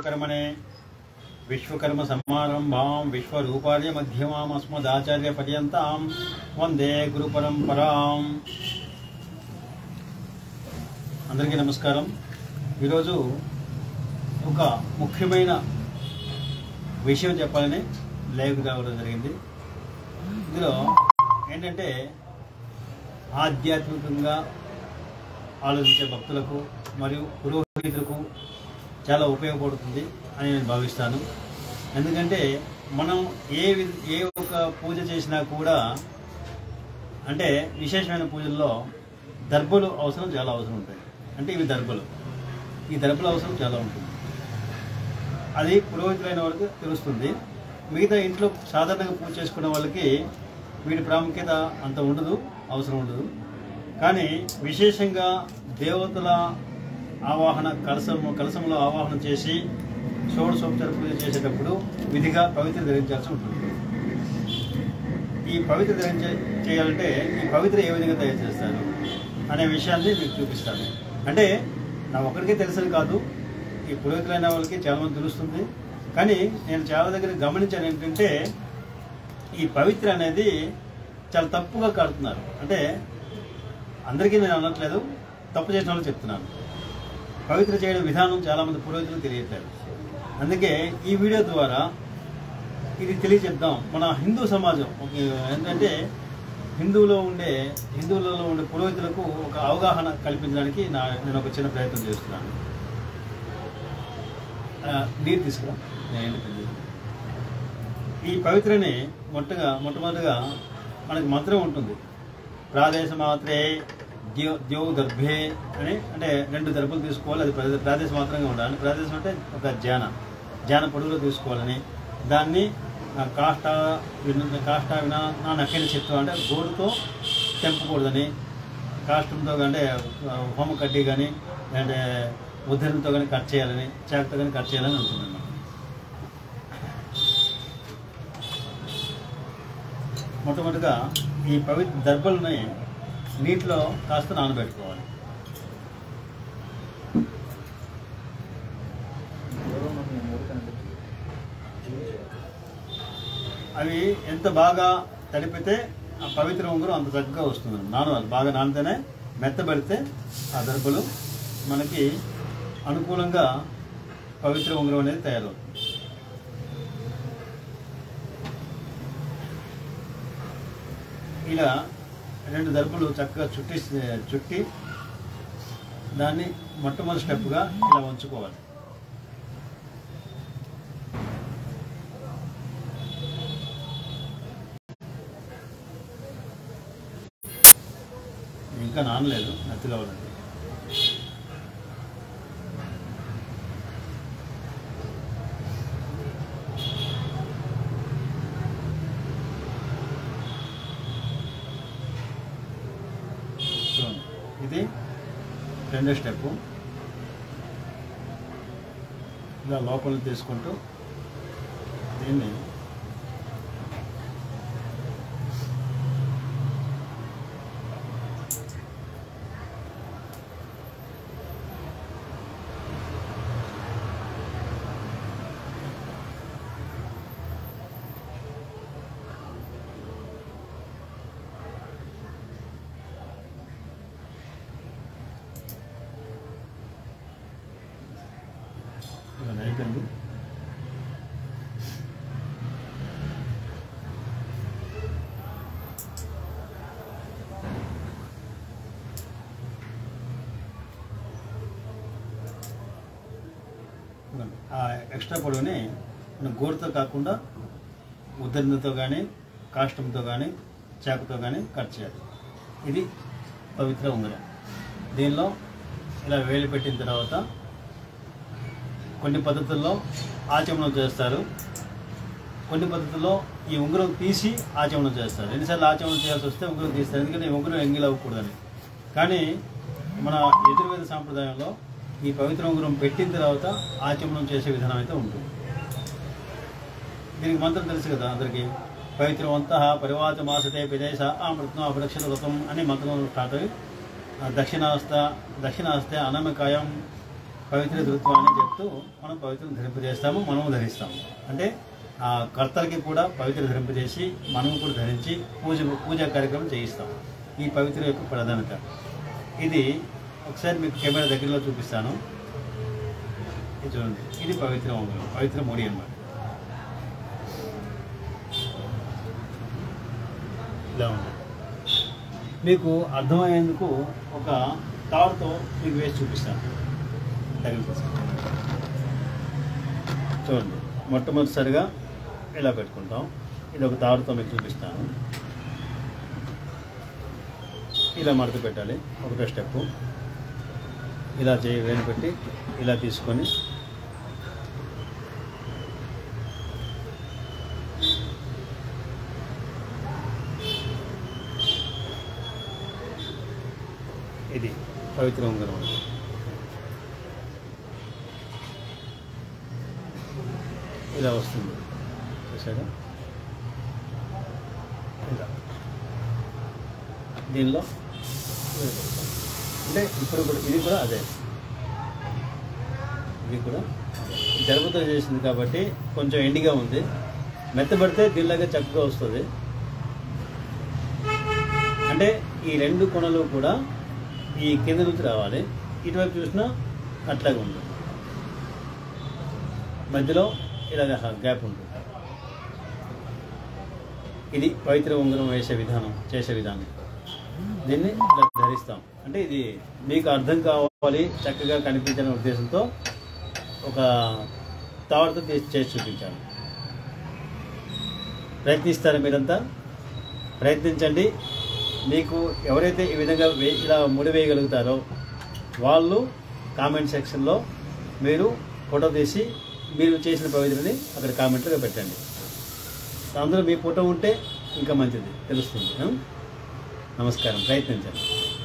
విశ్వకర్మణే విశ్వకర్మ సమారంభాం విశ్వరూపార్య మధ్యమాం అస్మదాచార్య పర్యంతాం వందే గురు పరంపరాం అందరికీ నమస్కారం ఈరోజు ఒక ముఖ్యమైన విషయం చెప్పాలని లైవ్ రావడం జరిగింది ఇందులో ఏంటంటే ఆధ్యాత్మికంగా ఆలోచించే భక్తులకు మరియు పురోహితులకు చాలా ఉపయోగపడుతుంది అని నేను భావిస్తాను ఎందుకంటే మనం ఏ వి- ఏ ఒక పూజ చేసినా కూడా అంటే విశేషమైన పూజల్లో దర్భలు అవసరం చాలా అవసరం ఉంటాయి అంటే ఇవి దర్భలు ఈ దర్భల అవసరం చాలా ఉంటుంది అది పురోహితులైన వాళ్ళకి తెలుస్తుంది మిగతా ఇంట్లో సాధారణంగా పూజ చేసుకునే వాళ్ళకి వీటి ప్రాముఖ్యత అంత ఉండదు అవసరం ఉండదు కానీ విశేషంగా దేవతల ఆవాహన కలసం కలసంలో ఆవాహన చేసి షోడశోపచార పూజ చేసేటప్పుడు విధిగా పవిత్ర ధరించాల్సి ఉంటుంది ఈ పవిత్ర ధరించే చేయాలంటే ఈ పవిత్ర ఏ విధంగా తయారు చేస్తారు అనే విషయాన్ని మీకు చూపిస్తాను అంటే నా ఒక్కడికే తెలుసని కాదు ఈ పురోహితులైన వాళ్ళకి చాలా మంది తెలుస్తుంది కానీ నేను చాలా దగ్గర గమనించాను ఏంటంటే ఈ పవిత్ర అనేది చాలా తప్పుగా కడుతున్నారు అంటే అందరికీ నేను అనట్లేదు తప్పు చేసిన వాళ్ళు చెప్తున్నాను పవిత్ర చేయడం విధానం చాలామంది పురోహితులు తెలియట్లేదు అందుకే ఈ వీడియో ద్వారా ఇది తెలియజేద్దాం మన హిందూ సమాజం ఒక ఏంటంటే హిందువులో ఉండే హిందువులలో ఉండే పురోహితులకు ఒక అవగాహన కల్పించడానికి నా నేను ఒక చిన్న ప్రయత్నం చేస్తున్నాను ఆ, నీరు తీసుకురా నేను ఎండ పెళ్ళి. ఈ పవిత్రని మొట్టగా మొట్టమొదటిగా మనకి మంత్రం ఉంటుంది ప్రాదేశ మాత్రే ద్యో ద్యో దర్భే అని అంటే రెండు దర్భలు తీసుకోవాలి అది ప్రదే- ప్రాదేశ మాత్రంగా ఉండాలి ప్రాదేశం అంటే ఒక జాన జాన పొడుగులో తీసుకోవాలని దాన్ని ఆ, కాష్ట విన కాష్ట వినా నా నక్కని చిత్తం అంటే గోడుతో తెంపకూడదని కాష్టంతో అంటే ఆ, హోమ కడ్డీ కానీ లేదంటే ఉద్ధరణతో కానీ కట్ చేయాలని చాకుతో కానీ కట్ చేయాలని ఉంటుందన్నమాట మొట్టమొదటిగా ఈ పవిత్ర దర్భల్ని నీటిలో కాస్త నానబెట్టుకోవాలి అవి ఎంత బాగా తడిపితే ఆ పవిత్ర ఉంగరం అంత చక్కగా వస్తుంది నానవాలి బాగా నానితేనే మెత్తబెడితే ఆ దర్భలు మనకి అనుకూలంగా పవిత్ర ఉంగరం అనేది తయారవుతుంది ఇలా రెండు దర్భలు చక్కగా చుట్టి చుట్టి దాన్ని మొట్టమొదటి స్టెప్గా ఇలా ఉంచుకోవాలి ఇంకా నానలేదు నత్తిలో ఉన్నది చూడండి ఇది రెండో స్టెప్ ఇలా లోపల తీసుకుంటూ దీన్ని ఇలా అయిపోయింది ఇదిగోండి. ఆ ఎక్స్ట్రా పొడవుని మనం గోరుతో కాకుండా ఉద్దరణతో కానీ కాష్టంతో కానీ చాకుతో కానీ కట్ చేయాలి ఇది పవిత్ర ఉంగరం దీనిలో ఇలా వేలు పెట్టిన తర్వాత కొన్ని పద్ధతుల్లో ఆచమనం చేస్తారు కొన్ని పద్ధతుల్లో ఈ ఉంగరం తీసి ఆచమనం చేస్తారు ఎన్నిసార్లు ఆచమనం చేయాల్సి వస్తే ఉంగరం తీస్తారు ఎందుకంటే ఈ ఉంగరం ఎంగిల్ అవ్వకూడదని కానీ మన ఎదుర్వేద సాంప్రదాయంలో ఈ పవిత్ర ఉంగరం పెట్టిన తర్వాత ఆచమనం చేసే విధానం అయితే ఉంటుంది దీనికి మంత్రం తెలుసు కదా అందరికీ పవిత్రవంత పరివాత మాసతే విదేశ అమృతం అభిరక్షణ వ్రతం అనే మంత్రం స్టార్ట్ అయ్యి ఆ దక్షిణాస్త దక్షిణాస్తే అనమకాయం పవిత్ర ధృత్వాన్ని చెప్తూ మనం పవిత్రం ధరింపజేస్తాము మనము ధరిస్తాము అంటే ఆ కర్తలకి కూడా పవిత్ర ధరింపజేసి మనము కూడా ధరించి పూజ పూజా కార్యక్రమం చేయిస్తాం ఈ పవిత్ర యొక్క ప్రాధాన్యత ఇది ఒకసారి మీకు కెమెరా దగ్గరలో చూపిస్తాను ఇది చూడండి ఇది పవిత్ర ఉంగరం పవిత్ర ముడి అన్నమాట ఇలా ఉంది మీకు అర్థమయ్యేందుకు ఒక తాడుతో మీకు వేసి చూపిస్తాను తగిలింది చూడండి మొట్టమొదటిసారిగా ఇలా పెట్టుకుంటాం ఇది ఒక తాడుతో మీకు చూపిస్తాను ఇలా మడత పెట్టాలి ఒకటో స్టెప్ ఇలా చేయి వేలు పెట్టి ఇలా తీసుకొని ఇది పవిత్ర ఉంగరం అంటే ఇలా వస్తుంది చూసారా ఇలా దీనిలో అంటే ఇప్పుడు కూడా ఇది కూడా అదే ఇది కూడా జలుబుతో చేసింది కాబట్టి కొంచెం ఎండిగా ఉంది మెత్తబడితే దీనిలాగా చక్కగా వస్తుంది అంటే ఈ రెండు కొనలు కూడా ఈ కింద నుంచి రావాలి ఇటువైపు చూసినా అట్లాగే ఉంది మధ్యలో ఇలాగ గ్యాప్ ఉంటుంది ఇది పవిత్ర ఉంగరం వేసే విధానం చేసే విధానం దీన్ని ఇలా ధరిస్తాం అంటే ఇది మీకు అర్థం కావాలి చక్కగా కనిపించాలనే ఉద్దేశంతో ఒక తాడుతో తీసి చేసి చూపించాను ప్రయత్నిస్తారా మీరంతా ప్రయత్నించండి మీకు ఎవరైతే ఈ విధంగా వే ఇలా ముడి వేయగలుగుతారో వాళ్ళు కామెంట్ సెక్షన్లో మీరు ఫోటో తీసి మీరు చేసిన పవిత్రని అక్కడ కామెంట్లో పెట్టండి అందులో మీ ఫోటో ఉంటే ఇంకా మంచిది తెలుస్తుంది ఆ? నమస్కారం ప్రయత్నించండి